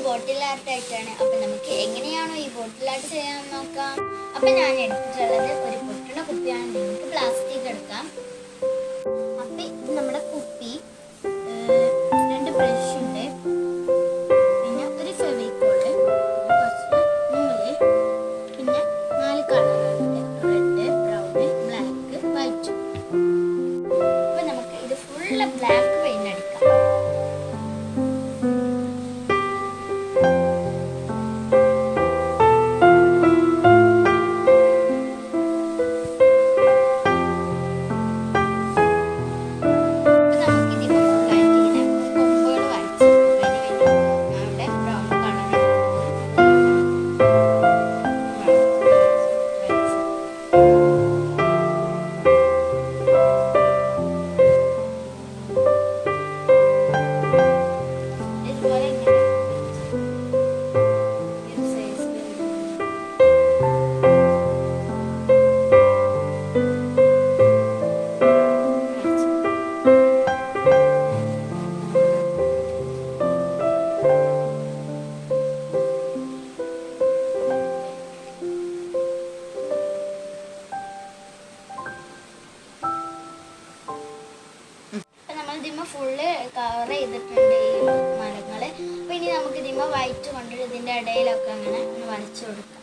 bottle art ആയിട്ടാണ് അപ്പൊ നമുക്ക് എങ്ങനെയാണോ ഈ ബോട്ടിൽ ആർട്ട് ചെയ്യാൻ നോക്കാം അപ്പൊ ഞാൻ എടുത്തിട്ടുള്ളത് ഒരു പൊട്ടണ കുപ്പിയാണ് നിങ്ങൾക്ക് പ്ലാസ്റ്റിക് എടുക്കാം അപ്പൊ ഇത് നമ്മുടെ കുപ്പി ഏർ, രണ്ട് ബ്രഷ് ഉണ്ട് പിന്നെ ഒരു ഫെവിക്കോള് കുറച്ച് നൂല് പിന്നെ നാല് കളറുകളുണ്ട് റെഡ് ബ്രൗൺ ബ്ലാക്ക് വൈറ്റ് അപ്പൊ നമുക്ക് ഇത് ഫുള്ള് ബ്ലാക്ക് പെയിന്റ് അടിക്കാം അപ്പൊ നമുക്ക് ഇതിപ്പോ ഫുള്ളായിട്ട് ഇങ്ങനെ കൊമ്പുകൾ വരച്ച് അതിന് വേണ്ടി ഞാൻ ഇവിടെ ബ്രൗൺ കളർ ഇതുപോലെ ഇങ്ങനെ ഒരു സൈസിൽ അപ്പൊ നമ്മൾ ഇതിമ്മ ഫുള്ള് കവർ ചെയ്തിട്ടുണ്ട് ഈ മരങ്ങള് അപ്പൊ ഇനി നമുക്ക് ഇതിമ്മ വൈറ്റ് കൊണ്ട് ഇതിന്റെ ഇടയിലൊക്കെ അങ്ങനെ ഒന്ന് വരച്ചു കൊടുക്കാം